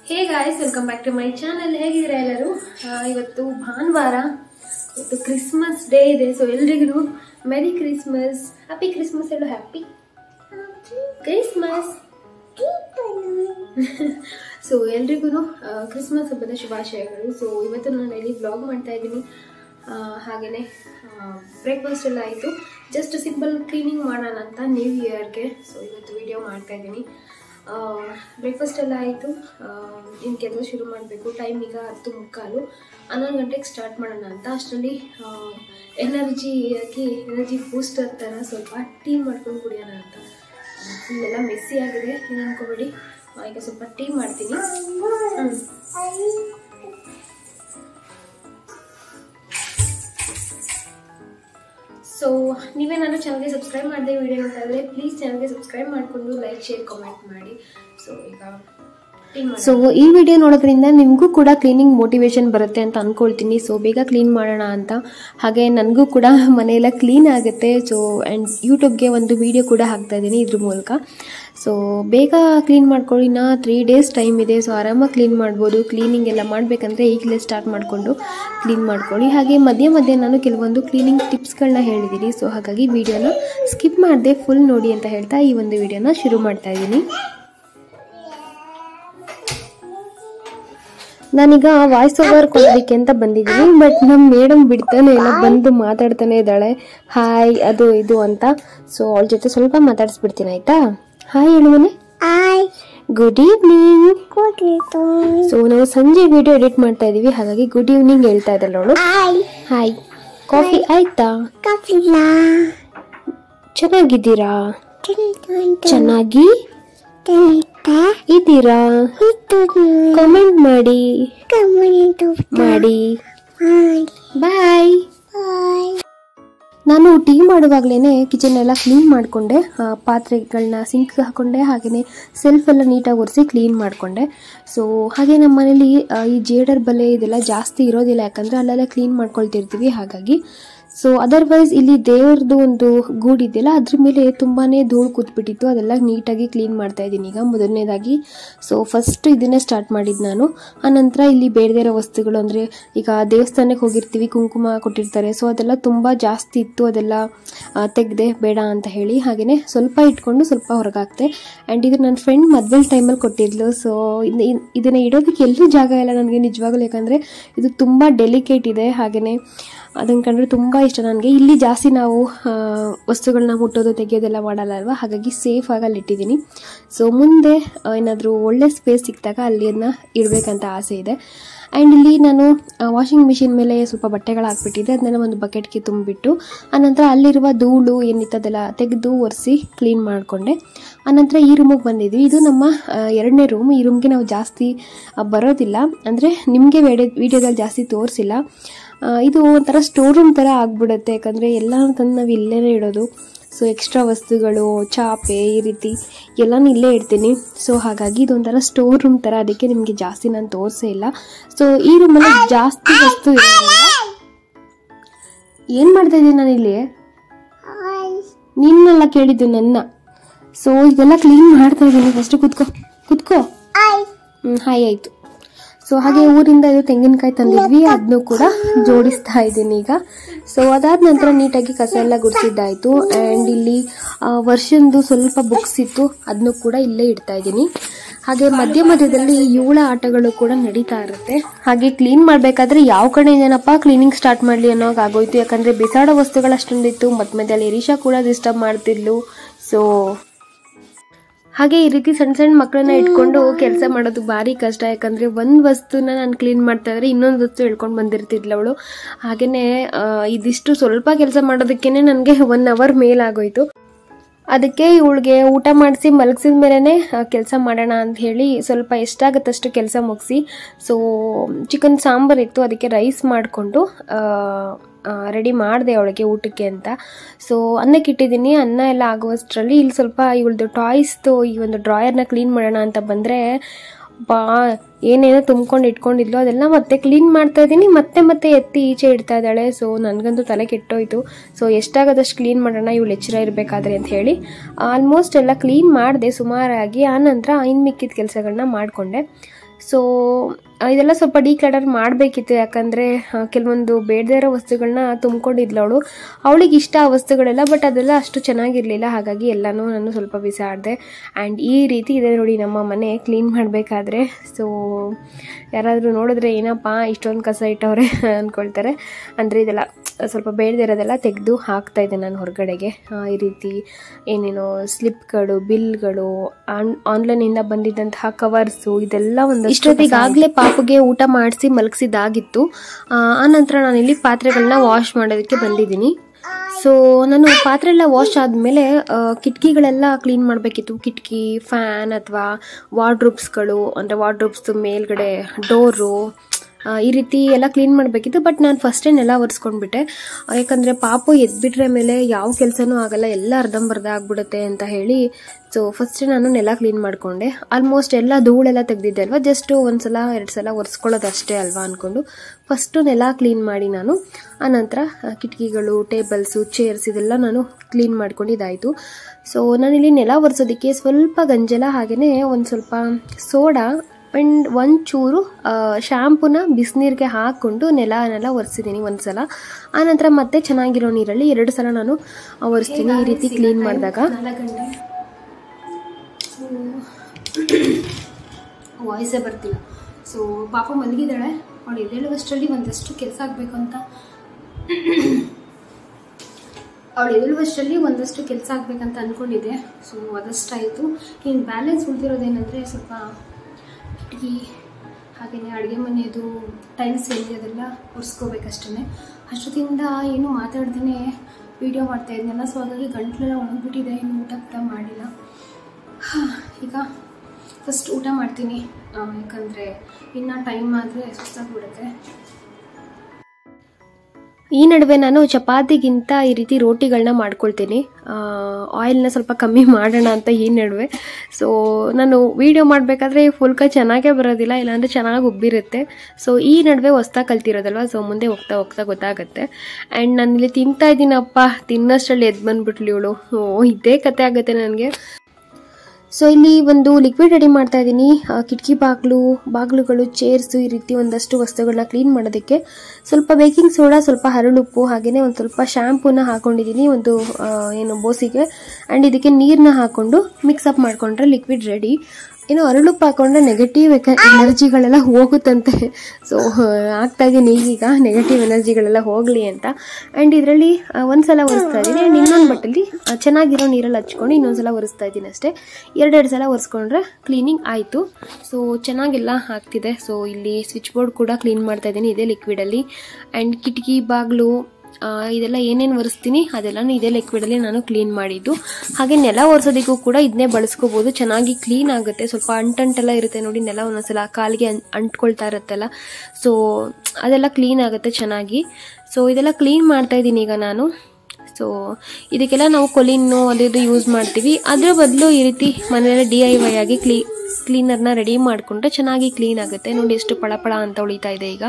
Hey guys welcome back to my channel ಹೇಗಿದ್ದೀರಾ ಎಲ್ಲರೂ ಆ, ಇವತ್ತು ಭಾನುವಾರ ಇವತ್ತು ಕ್ರಿಸ್ಮಸ್ ಡೇ ಇದೆ ಸೊ ಎಲ್ರಿಗೂ ಮೆರಿ ಕ್ರಿಸ್ಮಸ್ ಹ್ಯಾಪಿ ಕ್ರಿಸ್ಮಸ್ ಹೇಳು ಹ್ಯಾಪಿ ಕ್ರಿಸ್ಮಸ್ ಸೊ ಎಲ್ರಿಗೂ ಕ್ರಿಸ್ಮಸ್ ಹಬ್ಬದ ಶುಭಾಶಯಗಳು ಸೊ ಇವತ್ತು ನಾನು ಇಲ್ಲಿ ಬ್ಲಾಗ್ ಮಾಡ್ತಾ ಇದ್ದೀನಿ ಹಾಗೆಯೇ ಬ್ರೇಕ್ಫಾಸ್ಟ್ ಎಲ್ಲ ಆಯಿತು ಜಸ್ಟ್ ಸಿಂಪಲ್ ಕ್ಲೀನಿಂಗ್ ಮಾಡೋಣ ಅಂತ ನ್ಯೂ ಇಯರ್ಗೆ ಸೊ ಇವತ್ತು ವಿಡಿಯೋ ಮಾಡ್ತಾ ಇದ್ದೀನಿ ಬ್ರೇಕ್ಫಾಸ್ಟ್ ಎಲ್ಲ ಆಯಿತು ಇನ್ನು ಕೆಲಸ ಶುರು ಮಾಡಬೇಕು ಟೈಮ್ ಈಗ ಹತ್ತು ಮುಕ್ಕಾಲು ಹನ್ನೊಂದು ಗಂಟೆಗೆ ಸ್ಟಾರ್ಟ್ ಮಾಡೋಣ ಅಂತ ಅಷ್ಟರಲ್ಲಿ ಎನರ್ಜಿ ಹಾಕಿ ಎನರ್ಜಿ ಬೂಸ್ಟರ್ ಥರ ಸ್ವಲ್ಪ ಟೀ ಮಾಡ್ಕೊಂಡು ಕುಡಿಯೋಣ ಅಂತ ಫುಲ್ ಎಲ್ಲ ಮೆಸ್ಸಿ ಆಗಿದೆ ಏನು ಅನ್ಕೋಬೇಡಿ ಆ, ಈಗ ಸ್ವಲ್ಪ ಟೀ ಮಾಡ್ತೀನಿ ಹ್ಮ್. ಸೊ ನೀವೇನಾದ್ರೂ ಚಾನಲ್ಗೆ ಸಬ್ಸ್ಕ್ರೈಬ್ ಮಾಡದೆ ವಿಡಿಯೋ ನೋಡ್ತಾ ಇದ್ರೆ ಪ್ಲೀಸ್ ಚಾನಲ್ಗೆ ಸಬ್ಸ್ಕ್ರೈಬ್ ಮಾಡಿಕೊಂಡು ಲೈಕ್ ಶೇರ್ ಕಾಮೆಂಟ್ ಮಾಡಿ ಸೊ ಈಗ ಟೀ ಸೊ ಈ ವಿಡಿಯೋ ನೋಡೋದ್ರಿಂದ ನಿಮಗೂ ಕೂಡ ಕ್ಲೀನಿಂಗ್ ಮೋಟಿವೇಶನ್ ಬರುತ್ತೆ ಅಂತ ಅಂದ್ಕೊಳ್ತೀನಿ ಸೊ ಬೇಗ ಕ್ಲೀನ್ ಮಾಡೋಣ ಅಂತ ಹಾಗೆ ನನಗೂ ಕೂಡ ಮನೆಯೆಲ್ಲ ಕ್ಲೀನ್ ಆಗುತ್ತೆ ಸೊ ಆ್ಯಂಡ್ ಯೂಟ್ಯೂಬ್ಗೆ ಒಂದು ವಿಡಿಯೋ ಕೂಡ ಹಾಕ್ತಾ ಇದ್ದೀನಿ ಇದ್ರ ಮೂಲಕ ಸೊ ಬೇಗ ಕ್ಲೀನ್ ಮಾಡ್ಕೊಳ್ಳಿ ನಾ ತ್ರೀ ಡೇಸ್ ಟೈಮ್ ಇದೆ ಸೊ ಆರಾಮಾಗಿ ಕ್ಲೀನ್ ಮಾಡ್ಬೋದು ಕ್ಲೀನಿಂಗ್ ಎಲ್ಲ ಮಾಡಬೇಕಂದ್ರೆ ಈಗಲೇ ಸ್ಟಾರ್ಟ್ ಮಾಡಿಕೊಂಡು ಕ್ಲೀನ್ ಮಾಡ್ಕೊಳ್ಳಿ ಹಾಗೆ ಮಧ್ಯೆ ಮಧ್ಯೆ ನಾನು ಕೆಲವೊಂದು ಕ್ಲೀನಿಂಗ್ ಟಿಪ್ಸ್ಗಳನ್ನ ಹೇಳಿದ್ದೀನಿ ಸೊ ಹಾಗಾಗಿ ವಿಡಿಯೋನ ಸ್ಕಿಪ್ ಮಾಡದೆ ಫುಲ್ ನೋಡಿ ಅಂತ ಹೇಳ್ತಾ ಈ ಒಂದು ವಿಡಿಯೋನ ಶುರು ಮಾಡ್ತಾ ಇದ್ದೀನಿ ನಾನೀಗ ವಾಯ್ಸ್ ಓವರ್ ಕೊಡೋದಕ್ಕೆ ಅಂತ ಬಂದಿದ್ದೀನಿ ಬಟ್ ನಮ್ಮ ಮೇಡಮ್ ಬಿಡ್ತಾನೆ ಇಲ್ಲ ಬಂದು ಮಾತಾಡ್ತಾನೆ ಇದ್ದಾಳೆ ಹಾಯ್ ಅದು ಇದು ಅಂತ ಸೊ ಅವಳ ಜೊತೆ ಸ್ವಲ್ಪ ಮಾತಾಡಿಸ್ಬಿಡ್ತೀನಿ ಆಯ್ತಾ ಹಾಯ್ ಹೇಳುವನೆ ಹಾಯ್ ಗುಡ್ ಈವ್ನಿಂಗ್ ಕೂತಿತ್ತು ಸೊ ನಾವು ಸಂಜೆ ವಿಡಿಯೋ ಎಡಿಟ್ ಮಾಡ್ತಾ ಇದೀವಿ ಹಾಗಾಗಿ ಗುಡ್ ಈವ್ನಿಂಗ್ ಹೇಳ್ತಾ ಇದ್ದಾಳೆ ಅವಳು ಹಾಯ್ ಹಾಯ್ ಕಾಫಿ ಆಯ್ತಾ ಕಪಿಲ ಚೆನ್ನಾಗಿದ್ದೀರಾ ತಿಂತ ಚೆನ್ನಾಗಿ ತಿಂತ ಇದ್ದೀರಾ ಹಿಟ್ಟು ಕಾಮೆಂಟ್ ಮಾಡಿ ಕಮನಿತು ಮಾಡಿ ಹಾಯ್ ಬಾಯ್ ಹಾಯ್ ನಾನು ಟೀ ಮಾಡುವಾಗಲೇ ಕಿಚನ್ ಎಲ್ಲ ಕ್ಲೀನ್ ಮಾಡಿಕೊಂಡೆ ಪಾತ್ರೆಗಳನ್ನ ಸಿಂಕ್ ಹಾಕೊಂಡೆ ಹಾಗೆಯೇ ಸೆಲ್ಫ್ ಎಲ್ಲ ನೀಟಾಗಿ ಒರೆಸಿ ಕ್ಲೀನ್ ಮಾಡಿಕೊಂಡೆ ಸೊ ಹಾಗೆ ನಮ್ಮ ಮನೇಲಿ ಆ, ಈ ಜೇಡರ್ ಬಲೆ ಇದೆಲ್ಲ ಜಾಸ್ತಿ ಇರೋದಿಲ್ಲ ಯಾಕಂದರೆ ಅಲ್ಲೆಲ್ಲ ಕ್ಲೀನ್ ಮಾಡ್ಕೊಳ್ತಿರ್ತೀವಿ ಹಾಗಾಗಿ ಸೊ ಅದರ್ವೈಸ್ ಇಲ್ಲಿ ದೇವ್ರದ್ದು ಒಂದು ಗೂಡಿದೆಯಲ್ಲ ಅದ್ರ ಮೇಲೆ ತುಂಬಾ ಧೂಳು ಕೂತ್ಬಿಟ್ಟಿತ್ತು ಅದೆಲ್ಲ ನೀಟಾಗಿ ಕ್ಲೀನ್ ಮಾಡ್ತಾ ಇದ್ದೀನಿ ಈಗ ಮೊದಲನೇದಾಗಿ ಸೊ ಫಸ್ಟ್ ಇದನ್ನೇ ಸ್ಟಾರ್ಟ್ ಮಾಡಿದ್ದು ನಾನು ಆನಂತರ ಇಲ್ಲಿ ಬೇಡದೇ ಇರೋ ವಸ್ತುಗಳು ಅಂದರೆ ಈಗ ದೇವಸ್ಥಾನಕ್ಕೆ ಹೋಗಿರ್ತೀವಿ ಕುಂಕುಮ ಕೊಟ್ಟಿರ್ತಾರೆ ಸೊ ಅದೆಲ್ಲ ತುಂಬ ಜಾಸ್ತಿ ಇತ್ತು ಅದೆಲ್ಲ ತೆಗೆದೆ ಬೇಡ ಅಂತ ಹೇಳಿ ಹಾಗೆಯೇ ಸ್ವಲ್ಪ ಇಟ್ಕೊಂಡು ಸ್ವಲ್ಪ ಹೊರಗಾಕ್ತೆ ಆ್ಯಂಡ್ ಇದು ನನ್ನ ಫ್ರೆಂಡ್ ಮದುವೆ ಟೈಮಲ್ಲಿ ಕೊಟ್ಟಿದ್ಲು ಸೊ ಇದನ್ನು ಇಡೋದಕ್ಕೆ ಎಲ್ಲೂ ಜಾಗ ಇಲ್ಲ ನನಗೆ ನಿಜವಾಗ್ಲೂ ಯಾಕಂದರೆ ಇದು ತುಂಬ ಡೆಲಿಕೇಟ್ ಇದೆ ಹಾಗೆಯೇ ಅದನ್ನು ಕಂಡ್ರೆ ತುಂಬ ಇಷ್ಟ ನನಗೆ ಇಲ್ಲಿ ಜಾಸ್ತಿ ನಾವು ಆ, ವಸ್ತುಗಳನ್ನ ಮುಟ್ಟೋದು ತೆಗೆಯೋದೆಲ್ಲ ಮಾಡಲ್ಲ ಅಲ್ವಾ ಹಾಗಾಗಿ ಸೇಫ್ ಆಗಿ ಅಲ್ಲಿ ಇಟ್ಟಿದ್ದೀನಿ ಸೊ ಮುಂದೆ ಏನಾದರೂ ಒಳ್ಳೆ ಸ್ಪೇಸ್ ಸಿಕ್ಕಿದಾಗ ಅಲ್ಲಿ ಅದನ್ನ ಇಡಬೇಕಂತ ಆಸೆ ಇದೆ ಆ್ಯಂಡ್ ಇಲ್ಲಿ ನಾನು ವಾಷಿಂಗ್ ಮಿಷಿನ್ ಮೇಲೆ ಸ್ವಲ್ಪ ಬಟ್ಟೆಗಳು ಹಾಕ್ಬಿಟ್ಟಿದ್ದೆ ಅದನ್ನೆಲ್ಲ ಒಂದು ಬಕೆಟ್ಗೆ ತುಂಬಿಬಿಟ್ಟು ಆನಂತರ ಅಲ್ಲಿರುವ ಧೂಳು ಏನಿತ್ತು ಅದೆಲ್ಲ ತೆಗೆದು ಒರೆಸಿ ಕ್ಲೀನ್ ಮಾಡಿಕೊಂಡೆ ಆನಂತರ ಈ ರೂಮಿಗೆ ಬಂದಿದ್ವಿ ಇದು ನಮ್ಮ ಆ, ಎರಡನೇ ರೂಮ್ ಈ ರೂಮ್ಗೆ ನಾವು ಜಾಸ್ತಿ ಆ, ಬರೋದಿಲ್ಲ ಅಂದರೆ ನಿಮಗೆ ವಿಡಿಯೋ ವಿಡಿಯೋದಲ್ಲಿ ಜಾಸ್ತಿ ತೋರಿಸಿಲ್ಲ ಆ, ಇದು ಒಂಥರ ಸ್ಟೋರ್ ರೂಮ್ ಥರ ಆಗ್ಬಿಡುತ್ತೆ ಯಾಕಂದರೆ ಎಲ್ಲ ತಂದು ನಾವು ಇಲ್ಲೇ ಇಡೋದು ಸೊ ಎಕ್ಸ್ಟ್ರಾ ವಸ್ತುಗಳು ಚಾಪೆ ಈ ರೀತಿ ಎಲ್ಲನೂ ಇಲ್ಲೇ ಇಡ್ತೀನಿ ಸೊ ಹಾಗಾಗಿ ಇದೊಂಥರ ಸ್ಟೋರ್ ರೂಮ್ ಥರ ಅದಕ್ಕೆ ನಿಮಗೆ ಜಾಸ್ತಿ ನಾನು ತೋರಿಸೇ ಇಲ್ಲ ಸೊ ಈ ರೂಮಲ್ಲಿ ಜಾಸ್ತಿ ವಸ್ತು ಇರೋದ್ರಿಂದ ಏನು ಮಾಡ್ತಾ ಇದ್ದೀನಿ ನಾನು ಇಲ್ಲಿ ಹಾಯ್ ನಿನ್ನೆಲ್ಲ ಕೇಳಿದ್ದು ನನ್ನ ಸೊ ಇದೆಲ್ಲ ಕ್ಲೀನ್ ಮಾಡ್ತಾ ಇದ್ದೀನಿ ಫಸ್ಟ್ ಕುತ್ಕೋ ಕುತ್ಕೋ ಹಾಯ್ ಹ್ಮ್ ಹಾಯ್ ಆಯ್ತು ಸೊ ಹಾಗೆ ಊರಿಂದ ಇದು ತೆಂಗಿನಕಾಯಿ ತಂದಿದ್ವಿ ಅದನ್ನು ಕೂಡ ಜೋಡಿಸ್ತಾ ಇದ್ದೀನಿ ಈಗ ಸೊ ಅದಾದ ನಂತರ ನೀಟಾಗಿ ಕಸ ಎಲ್ಲ ಗುಡಿಸಿದ್ದಾಯ್ತು ಆ್ಯಂಡ್ ಇಲ್ಲಿ ಆ, ವರ್ಷಂದು ಸ್ವಲ್ಪ ಬುಕ್ಸ್ ಇತ್ತು ಅದನ್ನು ಕೂಡ ಇಲ್ಲೇ ಇಡ್ತಾ ಇದ್ದೀನಿ ಹಾಗೆ ಮಧ್ಯ ಮಧ್ಯದಲ್ಲಿ ಇವಳ ಆಟಗಳು ಕೂಡ ನಡೀತಾ ಇರುತ್ತೆ ಹಾಗೆ ಕ್ಲೀನ್ ಮಾಡಬೇಕಾದ್ರೆ ಯಾವ ಕಡೆಯಿಂದನಪ್ಪ ಕ್ಲೀನಿಂಗ್ ಸ್ಟಾರ್ಟ್ ಮಾಡಲಿ ಅನ್ನೋವಾಗ ಆಗೋಯ್ತು ಯಾಕಂದ್ರೆ ಬಿಸಾಡೋ ವಸ್ತುಗಳು ಅಷ್ಟೊಂದಿತ್ತು ಮತ್ತೆ ಮಧ್ಯದಲ್ಲಿ ಎರಿಶಾ ಕೂಡ ಡಿಸ್ಟರ್ಬ್ ಮಾಡ್ತಿದ್ಲು ಸೊ ಹಾಗೆ ಈ ರೀತಿ ಸಣ್ಣ ಸಣ್ಣ ಮಕ್ಕಳನ್ನ ಇಟ್ಕೊಂಡು ಕೆಲಸ ಮಾಡೋದು ಭಾರಿ ಕಷ್ಟ ಯಾಕಂದ್ರೆ ಒಂದ್ ವಸ್ತುನ ನಾನು ಕ್ಲೀನ್ ಮಾಡ್ತಾ ಇದ್ರೆ ಇನ್ನೊಂದು ವಸ್ತು ಹೇಳ್ಕೊಂಡು ಬಂದಿರ್ತಿದ್ಲು ಅವಳು ಹಾಗೇನೆ ಆ, ಇದಿಷ್ಟು ಸ್ವಲ್ಪ ಕೆಲಸ ಮಾಡೋದಕ್ಕೇನೆ ನನಗೆ ಒನ್ ಅವರ್ ಮೇಲಾಗೋಯ್ತು ಅದಕ್ಕೆ ಇವಳಿಗೆ ಊಟ ಮಾಡಿಸಿ ಮಲಗಿಸಿದ ಮೇಲೇ ಕೆಲಸ ಮಾಡೋಣ ಅಂತ ಹೇಳಿ ಸ್ವಲ್ಪ ಎಷ್ಟಾಗುತ್ತಷ್ಟು ಕೆಲಸ ಮುಗಿಸಿ ಸೊ ಚಿಕನ್ ಸಾಂಬಾರ್ ಇತ್ತು ಅದಕ್ಕೆ ರೈಸ್ ಮಾಡಿಕೊಂಡು ರೆಡಿ ಮಾಡಿದೆ ಅವಳಿಗೆ ಊಟಕ್ಕೆ ಅಂತ ಸೊ ಅನ್ನಕ್ಕೆ ಇಟ್ಟಿದ್ದೀನಿ ಅನ್ನ ಎಲ್ಲ ಆಗುವಷ್ಟರಲ್ಲಿ ಇಲ್ಲಿ ಸ್ವಲ್ಪ ಇವಳದು ಟಾಯ್ಸ್ದು ಈ ಒಂದು ಡ್ರಾಯರ್ನ ಕ್ಲೀನ್ ಮಾಡೋಣ ಅಂತ ಬಂದರೆ ಬಾ ಏನೇನೋ ತುಂಬ್ಕೊಂಡು ಇಟ್ಕೊಂಡಿದ್ಲು ಅದೆಲ್ಲ ಮತ್ತೆ ಕ್ಲೀನ್ ಮಾಡ್ತಾ ಇದ್ದೀನಿ ಮತ್ತೆ ಮತ್ತೆ ಎತ್ತಿ ಈಚೆ ಇಡ್ತಾ ಇದ್ದಾಳೆ ಸೊ ನನಗಂತೂ ತಲೆ ಕೆಟ್ಟೋಯ್ತು ಸೊ ಎಷ್ಟಾಗದಷ್ಟು ಕ್ಲೀನ್ ಮಾಡೋಣ ಇವಳು ಎಚ್ಚರ ಇರಬೇಕಾದ್ರೆ ಅಂತ ಹೇಳಿ ಆಲ್ಮೋಸ್ಟ್ ಎಲ್ಲ ಕ್ಲೀನ್ ಮಾಡಿದೆ ಸುಮಾರಾಗಿ ಆನಂತರ ಇನ್ನು ಮಿಕ್ಕಿದ ಕೆಲಸಗಳನ್ನ ಮಾಡಿಕೊಂಡೆ ಸೊ ಇದೆಲ್ಲ ಸ್ವಲ್ಪ ಡಿಕ್ಲಟರ್ ಮಾಡಬೇಕಿತ್ತು ಯಾಕಂದರೆ ಕೆಲವೊಂದು ಬೇಡದೇ ಇರೋ ವಸ್ತುಗಳನ್ನ ತುಂಬ್ಕೊಂಡಿದ್ಲು ಅವಳು ಅವಳಿಗೆ ಇಷ್ಟ ಆ ವಸ್ತುಗಳೆಲ್ಲ ಬಟ್ ಅದೆಲ್ಲ ಅಷ್ಟು ಚೆನ್ನಾಗಿರಲಿಲ್ಲ ಹಾಗಾಗಿ ಎಲ್ಲನೂ ನಾನು ಸ್ವಲ್ಪ ಬಿಸಾಡಿದೆ ಆ್ಯಂಡ್ ಈ ರೀತಿ ಇದೆ ನೋಡಿ ನಮ್ಮ ಮನೆ ಕ್ಲೀನ್ ಮಾಡಬೇಕಾದ್ರೆ ಸೊ ಯಾರಾದರೂ ನೋಡಿದ್ರೆ ಏನಪ್ಪ ಇಷ್ಟೊಂದು ಕಸ ಇಟ್ಟವ್ರೆ ಅಂದ್ಕೊಳ್ತಾರೆ ಅಂದರೆ ಇದೆಲ್ಲ ಸ್ವಲ್ಪ ಬೇಡದೇ ಇರೋದೆಲ್ಲ ತೆಗೆದು ಹಾಕ್ತಾ ಇದ್ದೆ ನಾನು ಹೊರಗಡೆಗೆ ಆ, ಈ ರೀತಿ ಏನೇನೋ ಸ್ಲಿಪ್ಗಳು ಬಿಲ್ಗಳು ಆನ್ಲೈನಿಂದ ಬಂದಿದ್ದಂತಹ ಕವರ್ಸು ಇದೆಲ್ಲ ಒಂದು ಇಷ್ಟೊತ್ತಿಗಾಗಲೇ ಪಾಪುಗೆ ಊಟ ಮಾಡಿಸಿ ಮಲಗಿಸಿದಾಗಿತ್ತು ಆನಂತರ ನಾನಿಲ್ಲಿ ಪಾತ್ರೆಗಳನ್ನ ವಾಶ್ ಮಾಡೋದಕ್ಕೆ ಬಂದಿದ್ದೀನಿ ಸೊ ನಾನು ಪಾತ್ರೆ ಎಲ್ಲ ವಾಶ್ ಆದಮೇಲೆ ಕಿಟಕಿಗಳೆಲ್ಲ ಕ್ಲೀನ್ ಮಾಡಬೇಕಿತ್ತು ಕಿಟಕಿ ಫ್ಯಾನ್ ಅಥವಾ ವಾರ್ಡ್ರೂಬ್ಸ್ಗಳು ಅಂದರೆ ವಾರ್ಡ್ರೂಬ್ಸ್ ಮೇಲ್ಗಡೆ ಡೋರು ಆ, ಈ ರೀತಿ ಎಲ್ಲ ಕ್ಲೀನ್ ಮಾಡಬೇಕಿತ್ತು ಬಟ್ ನಾನು ಫಸ್ಟೇ ನೆಲ ಒರೆಸ್ಕೊಂಡ್ಬಿಟ್ಟೆ ಆ, ಯಾಕಂದರೆ ಪಾಪು ಎದ್ಬಿಟ್ರೆ ಮೇಲೆ ಯಾವ ಕೆಲಸನೂ ಆಗಲ್ಲ ಎಲ್ಲ ಅರ್ಧಂಬರ್ಧ ಆಗ್ಬಿಡುತ್ತೆ ಅಂತ ಹೇಳಿ ಸೊ ಫಸ್ಟೇ ನಾನು ನೆಲ ಕ್ಲೀನ್ ಮಾಡಿಕೊಂಡೆ ಆಲ್ಮೋಸ್ಟ್ ಎಲ್ಲ ಧೂಳೆಲ್ಲ ತೆಗ್ದಿದ್ದೆ ಅಲ್ವಾ ಜಸ್ಟ್ ಒಂದು ಸಲ ಎರಡು ಸಲ ಒರೆಸ್ಕೊಳ್ಳೋದು ಅಷ್ಟೇ ಅಲ್ವಾ ಅಂದ್ಕೊಂಡು ಫಸ್ಟು ನೆಲ ಕ್ಲೀನ್ ಮಾಡಿ ನಾನು ಆನಂತರ ಆ, ಕಿಟಕಿಗಳು ಟೇಬಲ್ಸು ಚೇರ್ಸ್ ಇದೆಲ್ಲ ನಾನು ಕ್ಲೀನ್ ಮಾಡ್ಕೊಂಡಿದ್ದಾಯಿತು ಸೊ ನಾನಿಲ್ಲಿ ನೆಲ ಒರೆಸೋದಕ್ಕೆ ಸ್ವಲ್ಪ ಗಂಜಲ ಹಾಗೆಯೇ ಒಂದು ಸ್ವಲ್ಪ ಸೋಡಾ ಆ್ಯಂಡ್ ಒಂಚೂರು ಶ್ಯಾಂಪೂನ ಬಿಸಿನೀರಿಗೆ ಹಾಕ್ಕೊಂಡು ನೆಲನೆಲ್ಲ ಒರೆಸಿದ್ದೀನಿ ಒಂದು ಸಲ ಆನಂತರ ಮತ್ತೆ ಚೆನ್ನಾಗಿರೋ ನೀರಲ್ಲಿ ಎರಡು ಸಲ ನಾನು ಒರೆಸ್ತೀನಿ ಈ ರೀತಿ ಕ್ಲೀನ್ ಮಾಡಿದಾಗ ನಾಲ್ಕು ಗಂಟೆ ವಾಯ್ಸೇ ಬರ್ತಿಲ್ಲ ಸೊ ಪಾಪ ಮಲಗಿದ್ದಾಳೆ ಅವಳು ಎದ್ದೇಳುವಷ್ಟರಲ್ಲಿ ಒಂದಷ್ಟು ಕೆಲಸ ಆಗಬೇಕು ಅಂತ ಅವಳು ಎದ್ದೇಳುವಷ್ಟರಲ್ಲಿ ಒಂದಷ್ಟು ಕೆಲಸ ಆಗಬೇಕಂತ ಅಂದ್ಕೊಂಡಿದ್ದೆ ಸೊ ಅದಷ್ಟಾಯಿತು ಇನ್ನು ಬ್ಯಾಲೆನ್ಸ್ ಉಳಿದಿರೋದೇನೆಂದರೆ ಸ್ವಲ್ಪ ಕಿಟಕಿ ಹಾಗೆಯೇ ಅಡುಗೆ ಮನೆಯದು ಟೈಲ್ಸ್ ಏನಿದೆ ಅದೆಲ್ಲ ಒರೆಸ್ಕೋಬೇಕಷ್ಟೇ ಅಷ್ಟೊತ್ತಿಂದ ಏನು ಮಾತಾಡ್ದೇ ವಿಡಿಯೋ ಮಾಡ್ತಾ ಇದ್ನಲ್ಲ ಸೊ ಹಾಗಾಗಿ ಗಂಟ್ಲೆಲ್ಲ ಒಣಗ್ಬಿಟ್ಟಿದೆ ಇನ್ನು ಊಟ ಕೂಡ ಮಾಡಿಲ್ಲ ಹಾ, ಈಗ ಫಸ್ಟ್ ಊಟ ಮಾಡ್ತೀನಿ ಆ, ಯಾಕಂದರೆ ಇನ್ನು ಟೈಮ್ ಆದರೆ ಸುಸ್ತಾಗ್ಬಿಡುತ್ತೆ ಈ ನಡುವೆ ನಾನು ಚಪಾತಿಗಿಂತ ಈ ರೀತಿ ರೋಟಿಗಳನ್ನ ಮಾಡ್ಕೊಳ್ತೀನಿ ಆಯಿಲ್ನ ಸ್ವಲ್ಪ ಕಮ್ಮಿ ಮಾಡೋಣ ಅಂತ ಈ ನಡುವೆ ಸೊ ನಾನು ವಿಡಿಯೋ ಮಾಡಬೇಕಾದ್ರೆ ಫುಲ್ಕ ಚೆನ್ನಾಗೇ ಬರೋದಿಲ್ಲ ಇಲ್ಲಾಂದರೆ ಚೆನ್ನಾಗಿ ಉಬ್ಬಿರುತ್ತೆ ಸೊ ಈ ನಡುವೆ ಹೊಸ್ದಾಗಿ ಕಲ್ತಿರೋದಲ್ವ ಸೊ ಮುಂದೆ ಹೋಗ್ತಾ ಹೋಗ್ತಾ ಗೊತ್ತಾಗುತ್ತೆ ಆ್ಯಂಡ್ ನಾನು ಇಲ್ಲಿ ತಿಂತಾ ಇದ್ದೀನಪ್ಪ ತಿನ್ನೋಷ್ಟರಲ್ಲಿ ಎದ್ದು ಬಂದ್ಬಿಟ್ಲು ಇವಳು ಓ ಇದೇ ಕತೆ ಆಗುತ್ತೆ ನನಗೆ ಸೊ ಇಲ್ಲಿ ಒಂದು ಲಿಕ್ವಿಡ್ ರೆಡಿ ಮಾಡ್ತಾ ಇದ್ದೀನಿ ಕಿಟಕಿ ಬಾಗಿಲು ಬಾಗಿಲುಗಳು ಚೇರ್ಸು ಈ ರೀತಿ ಒಂದಷ್ಟು ವಸ್ತುಗಳನ್ನ ಕ್ಲೀನ್ ಮಾಡೋದಕ್ಕೆ ಸ್ವಲ್ಪ ಬೇಕಿಂಗ್ ಸೋಡಾ ಸ್ವಲ್ಪ ಹರಳುಪ್ಪು ಹಾಗೆಯೇ ಒಂದು ಸ್ವಲ್ಪ ಶ್ಯಾಂಪೂನ ಹಾಕೊಂಡಿದ್ದೀನಿ ಒಂದು ಆ, ಏನು ಬೋಸಿಗೆ ಆ್ಯಂಡ್ ಇದಕ್ಕೆ ನೀರನ್ನ ಹಾಕೊಂಡು ಮಿಕ್ಸ್ ಅಪ್ ಮಾಡ್ಕೊಂಡ್ರೆ ಲಿಕ್ವಿಡ್ ರೆಡಿ ಏನು ಅರಳುಪ್ಪು ಹಾಕೊಂಡ್ರೆ ನೆಗೆಟಿವ್ ಎನರ್ಜಿಗಳೆಲ್ಲ ಹೋಗುತ್ತಂತೆ ಸೊ ಆಗ್ತಾ ಇದ್ದೀನಿ ಈಗೀಗ ನೆಗೆಟಿವ್ ಎನರ್ಜಿಗಳೆಲ್ಲ ಹೋಗಲಿ ಅಂತ ಆ್ಯಂಡ್ ಇದರಲ್ಲಿ ಒಂದ್ಸಲ ಒರೆಸ್ತಾ ಇದ್ದೀನಿ ಆ್ಯಂಡ್ ಇನ್ನೊಂದು ಬಟ್ಟಲ್ಲಿ ಆ, ಚೆನ್ನಾಗಿರೋ ನೀರಲ್ಲಿ ಹಚ್ಕೊಂಡು ಇನ್ನೊಂದ್ಸಲ ಒರೆಸ್ತಾ ಇದ್ದೀನಿ ಅಷ್ಟೇ ಎರಡೆರಡು ಸಲ ಒರೆಸ್ಕೊಂಡ್ರೆ ಕ್ಲೀನಿಂಗ್ ಆಯಿತು ಸೊ ಚೆನ್ನಾಗೆಲ್ಲ ಆಗ್ತಿದೆ ಸೊ ಇಲ್ಲಿ ಸ್ವಿಚ್ ಬೋರ್ಡ್ ಕೂಡ ಕ್ಲೀನ್ ಮಾಡ್ತಾ ಇದ್ದೀನಿ ಇದೇ ಲಿಕ್ವಿಡಲ್ಲಿ ಆ್ಯಂಡ್ ಕಿಟಕಿ ಬಾಗಿಲು ಆ, ಇದೆಲ್ಲ ಏನೇನು ಒರೆಸ್ತೀನಿ ಅದೆಲ್ಲನೂ ಇದೇ ಲಿಕ್ವಿಡಲ್ಲಿ ನಾನು ಕ್ಲೀನ್ ಮಾಡಿದ್ದು ಹಾಗೆ ನೆಲ ಒರೆಸೋದಕ್ಕೂ ಕೂಡ ಇದನ್ನೇ ಬಳಸ್ಕೋಬೋದು ಚೆನ್ನಾಗಿ ಕ್ಲೀನ್ ಆಗುತ್ತೆ ಸ್ವಲ್ಪ ಅಂಟಂಟೆಲ್ಲ ಇರುತ್ತೆ ನೋಡಿ ನೆಲ ಒಂದೊಂದ್ಸಲ ಕಾಲಿಗೆ ಅಂ- ಅಂಟ್ಕೊಳ್ತಾ ಇರುತ್ತಲ್ಲ ಸೊ ಅದೆಲ್ಲ ಕ್ಲೀನ್ ಆಗುತ್ತೆ ಚೆನ್ನಾಗಿ ಸೊ ಇದೆಲ್ಲ ಕ್ಲೀನ್ ಮಾಡ್ತಾ ಇದ್ದೀನಿ ಈಗ ನಾನು ಸೊ ಇದಕ್ಕೆಲ್ಲ ನಾವು ಕೊಲಿನ್ನು ಅದು ಇದು ಯೂಸ್ ಮಾಡ್ತೀವಿ ಅದ್ರ ಬದಲು ಈ ರೀತಿ ಮನೆಯಲ್ಲೇ ಡಿ ಐ ವೈ ಆಗಿ ಕ್ಲೀ ಕ್ಲೀನರ್ನ ರೆಡಿ ಮಾಡಿಕೊಂಡ್ರೆ ಚೆನ್ನಾಗಿ ಕ್ಲೀನ್ ಆಗುತ್ತೆ ನೋಡಿ ಎಷ್ಟು ಪಳಪಳ ಅಂತ ಉಳಿತಾ ಇದೆ ಈಗ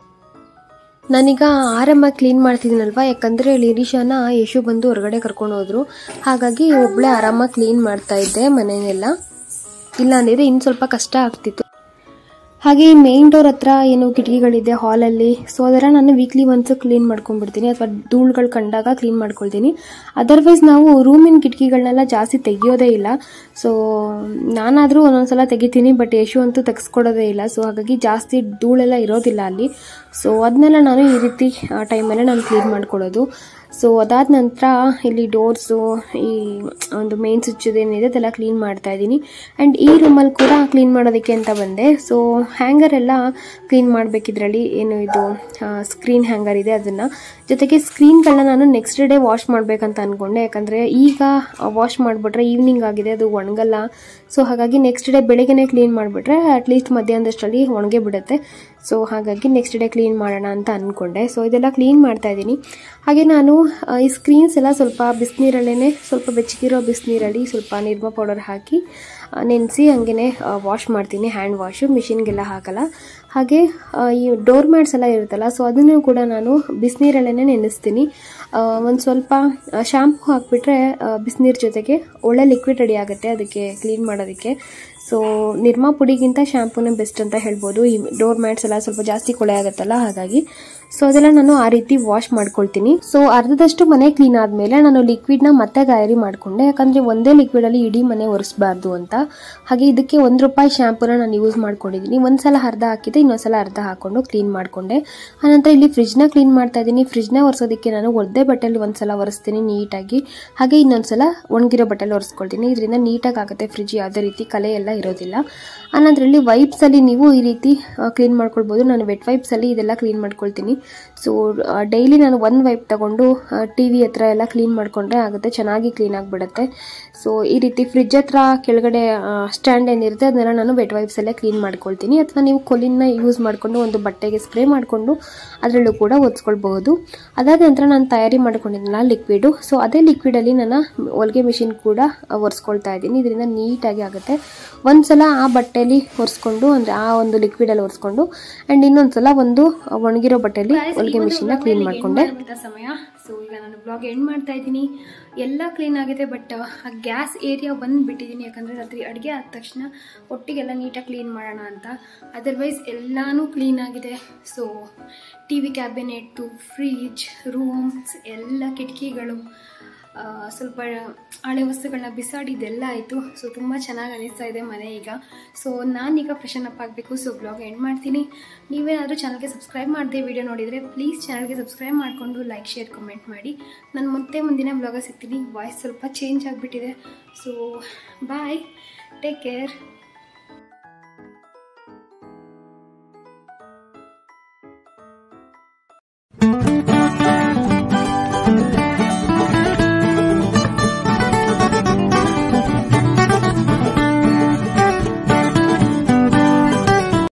ನಾನೀಗ ಆರಮ್ಮ ಕ್ಲೀನ್ ಮಾಡ್ತಿದ್ದೀನಲ್ವಾ ಯಾಕಂದರೆ ಲಿರೀಶಾನ ಯಶು ಬಂದು ಹೊರಗಡೆ ಕರ್ಕೊಂಡು ಹೋದ್ರು ಹಾಗಾಗಿ ಒಬ್ಬಳೇ ಆರಾಮಾಗಿ ಕ್ಲೀನ್ ಮಾಡ್ತಾ ಇದ್ದೆ ಮನೆಯೆಲ್ಲ ಇಲ್ಲ ಅಂದಿದ್ರೆ ಇನ್ನು ಸ್ವಲ್ಪ ಕಷ್ಟ ಆಗ್ತಿತ್ತು ಹಾಗೆ ಮೇನ್ ಡೋರ್ ಹತ್ರ ಏನು ಕಿಟಕಿಗಳಿದೆ ಹಾಲಲ್ಲಿ ಸೊ ಅದರ ನಾನು ವೀಕ್ಲಿ ಒನ್ಸ್ ಕ್ಲೀನ್ ಮಾಡ್ಕೊಂಡ್ಬಿಡ್ತೀನಿ ಅಥವಾ ಧೂಳುಗಳು ಕಂಡಾಗ ಕ್ಲೀನ್ ಮಾಡ್ಕೊಳ್ತೀನಿ ಅದರ್ವೈಸ್ ನಾವು ರೂಮಿನ ಕಿಟಕಿಗಳನ್ನೆಲ್ಲ ಜಾಸ್ತಿ ತೆಗಿಯೋದೇ ಇಲ್ಲ ಸೊ ನಾನಾದರೂ ಒಂದೊಂದ್ಸಲ ತೆಗಿತೀನಿ ಬಟ್ ಯಶು ಅಂತೂ ತೆಗೆಸ್ಕೊಡೋದೇ ಇಲ್ಲ ಸೊ ಹಾಗಾಗಿ ಜಾಸ್ತಿ ಧೂಳೆಲ್ಲ ಇರೋದಿಲ್ಲ ಅಲ್ಲಿ ಸೊ ಅದನ್ನೆಲ್ಲ ನಾನು ಈ ರೀತಿ ಟೈಮಲ್ಲೇ ನಾನು ಕ್ಲೀನ್ ಮಾಡ್ಕೊಳ್ಳೋದು ಸೊ ಅದಾದ ನಂತರ ಇಲ್ಲಿ ಡೋರ್ಸು ಈ ಒಂದು ಮೇನ್ ಸ್ವಿಚ್ ಏನಿದೆ ಅದೆಲ್ಲ ಕ್ಲೀನ್ ಮಾಡ್ತಾ ಇದ್ದೀನಿ ಆ್ಯಂಡ್ ಈ ರೂಮಲ್ಲಿ ಕೂಡ ಕ್ಲೀನ್ ಮಾಡೋದಕ್ಕೆ ಅಂತ ಬಂದೆ ಸೊ ಹ್ಯಾಂಗರ್ ಎಲ್ಲ ಕ್ಲೀನ್ ಮಾಡಬೇಕಿದ್ರಲ್ಲಿ ಏನು ಇದು ಸ್ಕ್ರೀನ್ ಹ್ಯಾಂಗರ್ ಇದೆ ಅದನ್ನು ಜೊತೆಗೆ ಸ್ಕ್ರೀನ್ಗಳನ್ನ ನಾನು ನೆಕ್ಸ್ಟ್ ಡೇ ವಾಶ್ ಮಾಡಬೇಕಂತ ಅಂದ್ಕೊಂಡೆ ಯಾಕಂದರೆ ಈಗ ವಾಶ್ ಮಾಡಿಬಿಟ್ರೆ ಈವ್ನಿಂಗ್ ಆಗಿದೆ ಅದು ಒಣಗಲ್ಲ ಸೊ ಹಾಗಾಗಿ ನೆಕ್ಸ್ಟ್ ಡೇ ಬೆಳಗ್ಗೆನೇ ಕ್ಲೀನ್ ಮಾಡಿಬಿಟ್ರೆ ಅಟ್ಲೀಸ್ಟ್ ಮಧ್ಯಾಹ್ನದಷ್ಟರಲ್ಲಿ ಒಣಗೇ ಬಿಡುತ್ತೆ ಸೊ ಹಾಗಾಗಿ ನೆಕ್ಸ್ಟ್ ಡೇ ಕ್ಲೀನ್ ಮಾಡೋಣ ಅಂತ ಅಂದ್ಕೊಂಡೆ ಸೊ ಇದೆಲ್ಲ ಕ್ಲೀನ್ ಮಾಡ್ತಾ ಇದ್ದೀನಿ ಹಾಗೆ ನಾನು ಆ, ಈ ಸ್ಕ್ರೀನ್ಸ್ ಎಲ್ಲ ಸ್ವಲ್ಪ ಬಿಸಿನೀರಲ್ಲೇ ಸ್ವಲ್ಪ ಬೆಚ್ಚಗಿರೋ ಬಿಸಿನೀರಲ್ಲಿ ಸ್ವಲ್ಪ ನಿರ್ಮ ಪೌಡರ್ ಹಾಕಿ ನೆನೆಸಿ ಹಂಗೆ ವಾಶ್ ಮಾಡ್ತೀನಿ ಹ್ಯಾಂಡ್ ವಾಶು ಮಿಷಿನ್ಗೆಲ್ಲ ಹಾಕಲ್ಲ ಹಾಗೆ ಆ, ಈ ಡೋರ್ ಮ್ಯಾಟ್ಸ್ ಎಲ್ಲ ಇರುತ್ತಲ್ಲ ಸೊ ಅದನ್ನು ಕೂಡ ನಾನು ಬಿಸಿನೀರಲ್ಲೇ ನೆನೆಸ್ತೀನಿ ಒಂದು ಸ್ವಲ್ಪ ಶಾಂಪು ಹಾಕಿಬಿಟ್ರೆ ಬಿಸಿನೀರು ಜೊತೆಗೆ ಒಳ್ಳೆ ಲಿಕ್ವಿಡ್ ರೆಡಿ ಆಗುತ್ತೆ ಅದಕ್ಕೆ ಕ್ಲೀನ್ ಮಾಡೋದಕ್ಕೆ ಸೊ ನಿರ್ಮಾ ಪುಡಿಗಿಂತ ಶ್ಯಾಂಪೂನೇ ಬೆಸ್ಟ್ ಅಂತ ಹೇಳ್ಬೋದು ಈ ಡೋರ್ ಮ್ಯಾಟ್ಸ್ ಎಲ್ಲ ಸ್ವಲ್ಪ ಜಾಸ್ತಿ ಕೊಳೆ ಆಗುತ್ತಲ್ಲ ಹಾಗಾಗಿ ಸೊ ಅದೆಲ್ಲ ನಾನು ಆ ರೀತಿ ವಾಶ್ ಮಾಡ್ಕೊಳ್ತೀನಿ ಸೊ ಅರ್ಧದಷ್ಟು ಮನೆ ಕ್ಲೀನ್ ಆದಮೇಲೆ ನಾನು ಲಿಕ್ವಿಡ್ನ ಮತ್ತೆ ತಯಾರಿ ಮಾಡಿಕೊಂಡೆ ಯಾಕಂದರೆ ಒಂದೇ ಲಿಕ್ವಿಡಲ್ಲಿ ಇಡೀ ಮನೆ ಒರೆಸಬಾರ್ದು ಅಂತ ಹಾಗೆ ಇದಕ್ಕೆ ಒಂದು ರೂಪಾಯಿ ಶ್ಯಾಂಪೂನ ನಾನು ಯೂಸ್ ಮಾಡ್ಕೊಂಡಿದ್ದೀನಿ ಒಂದ್ಸಲ ಅರ್ಧ ಹಾಕಿದ್ದೆ ಇನ್ನೊಂದ್ಸಲ ಅರ್ಧ ಹಾಕೊಂಡು ಕ್ಲೀನ್ ಮಾಡಿಕೊಂಡೆ ಆನಂತರ ಇಲ್ಲಿ ಫ್ರಿಜ್ನ ಕ್ಲೀನ್ ಮಾಡ್ತಾ ಇದ್ದೀನಿ ಫ್ರಿಜ್ನ ಒರೆಸೋದಕ್ಕೆ ನಾನು ಒದ್ದೆ ಬಟ್ಟೆಲಿ ಒಂದ್ಸಲ ಒರೆಸ್ತೀನಿ ನೀಟಾಗಿ ಹಾಗೆ ಇನ್ನೊಂದ್ಸಲ ಒಣಗಿರೋ ಬಟ್ಟೆಲಿ ಒರೆಸ್ಕೊಳ್ತೀನಿ ಇದರಿಂದ ನೀಟಾಗಿ ಆಗುತ್ತೆ ಫ್ರಿಜ್ ಯಾವುದೇ ರೀತಿ ಕಲೆ ಎಲ್ಲ ಇರೋದಿಲ್ಲ ಆನಂತರ ಇಲ್ಲಿ ವೈಪ್ಸಲ್ಲಿ ನೀವು ಈ ರೀತಿ ಕ್ಲೀನ್ ಮಾಡ್ಕೊಳ್ಬೋದು ನಾನು ವೆಟ್ ವೈಪ್ಸಲ್ಲಿ ಇದೆಲ್ಲ ಕ್ಲೀನ್ ಮಾಡ್ಕೊಳ್ತೀನಿ ಸೊ ಡೈಲಿ ನಾನು ಒಂದು ವೈಪ್ ತಗೊಂಡು ಟಿ ವಿ ಹತ್ರ ಎಲ್ಲ ಕ್ಲೀನ್ ಮಾಡಿಕೊಂಡ್ರೆ ಆಗುತ್ತೆ ಚೆನ್ನಾಗಿ ಕ್ಲೀನ್ ಆಗಿಬಿಡುತ್ತೆ ಸೊ ಈ ರೀತಿ ಫ್ರಿಜ್ ಹತ್ರ ಕೆಳಗಡೆ ಸ್ಟ್ಯಾಂಡ್ ಏನಿರುತ್ತೆ ಅದನ್ನೆಲ್ಲ ನಾನು ವೆಟ್ ವೈಪ್ಸಲ್ಲೇ ಕ್ಲೀನ್ ಮಾಡ್ಕೊಳ್ತೀನಿ ಅಥವಾ ನೀವು ಕೊಲಿನ ಯೂಸ್ ಮಾಡಿಕೊಂಡು ಒಂದು ಬಟ್ಟೆಗೆ ಸ್ಪ್ರೇ ಮಾಡಿಕೊಂಡು ಅದರಲ್ಲೂ ಕೂಡ ಒರೆಸ್ಕೊಳ್ಬಹುದು ಅದಾದ ನಂತರ ನಾನು ತಯಾರಿ ಮಾಡ್ಕೊಂಡಿದ್ದೀನಲ್ಲ ಲಿಕ್ವಿಡು ಸೊ ಅದೇ ಲಿಕ್ವಿಡಲ್ಲಿ ನಾನು ಹೊಲಿಗೆ ಮಿಷಿನ್ ಕೂಡ ಒರೆಸ್ಕೊಳ್ತಾ ಇದ್ದೀನಿ ಇದರಿಂದ ನೀಟಾಗಿ ಆಗುತ್ತೆ ಒಂದ್ಸಲ ಆ ಬಟ್ಟೆಯಲ್ಲಿ ಒರೆಸ್ಕೊಂಡು ಅಂದರೆ ಆ ಒಂದು ಲಿಕ್ವಿಡಲ್ಲಿ ಒರೆಸ್ಕೊಂಡು ಆ್ಯಂಡ್ ಇನ್ನೊಂದ್ಸಲ ಒಂದು ಒಣಗಿರೋ ಬಟ್ಟೆಯಲ್ಲಿ ಹೊಲಿಗೆ ಮಿಷಿನ್ನ ಕ್ಲೀನ್ ಮಾಡಿಕೊಂಡೆ ಸಮಯ ಸೊ ಈಗ ನಾನು ಬ್ಲಾಗ್ ಎಂಡ್ ಮಾಡ್ತಾ ಇದ್ದೀನಿ ಎಲ್ಲ ಕ್ಲೀನ್ ಆಗಿದೆ ಬಟ್ ಆ ಗ್ಯಾಸ್ ಏರಿಯಾ ಬಂದು ಬಿಟ್ಟಿದ್ದೀನಿ ಯಾಕಂದರೆ ರಾತ್ರಿ ಅಡುಗೆ ಆದ ತಕ್ಷಣ ಒಟ್ಟಿಗೆಲ್ಲ ನೀಟಾಗಿ ಕ್ಲೀನ್ ಮಾಡೋಣ ಅಂತ ಅದರ್ವೈಸ್ ಎಲ್ಲಾನು ಕ್ಲೀನ್ ಆಗಿದೆ so T V cabinet fridge rooms ಎಲ್ಲ ಕಿಟಕಿಗಳು ಆ, ಸ್ವಲ್ಪ ಹಳೆ ವಸ್ತುಗಳನ್ನ ಬಿಸಾಡಿದ್ದೆಲ್ಲ ಆಯಿತು ಸೊ ತುಂಬ ಚೆನ್ನಾಗಿ ಅನಿಸ್ತಾ ಇದೆ ಮನೆ ಈಗ ಸೊ ನಾನೀಗ ಫ್ರೆಶನ್ ಅಪ್ ಆಗಬೇಕು ಸೊ ಬ್ಲಾಗ್ ಎಂಡ್ ಮಾಡ್ತೀನಿ ನೀವೇನಾದರೂ ಚಾನಲ್ಗೆ ಸಬ್ಸ್ಕ್ರೈಬ್ ಮಾಡದೆ ವಿಡಿಯೋ ನೋಡಿದರೆ ಪ್ಲೀಸ್ ಚಾನಲ್ಗೆ ಸಬ್ಸ್ಕ್ರೈಬ್ ಮಾಡಿಕೊಂಡು ಲೈಕ್ ಶೇರ್ ಕಮೆಂಟ್ ಮಾಡಿ ನಾನು ಮತ್ತೆ ಮುಂದಿನ ಬ್ಲಾಗ ಸಿಗ್ತೀನಿ ವಾಯ್ಸ್ ಸ್ವಲ್ಪ ಚೇಂಜ್ ಆಗಿಬಿಟ್ಟಿದೆ ಸೊ ಬಾಯ್ ಟೇಕ್ ಕೇರ್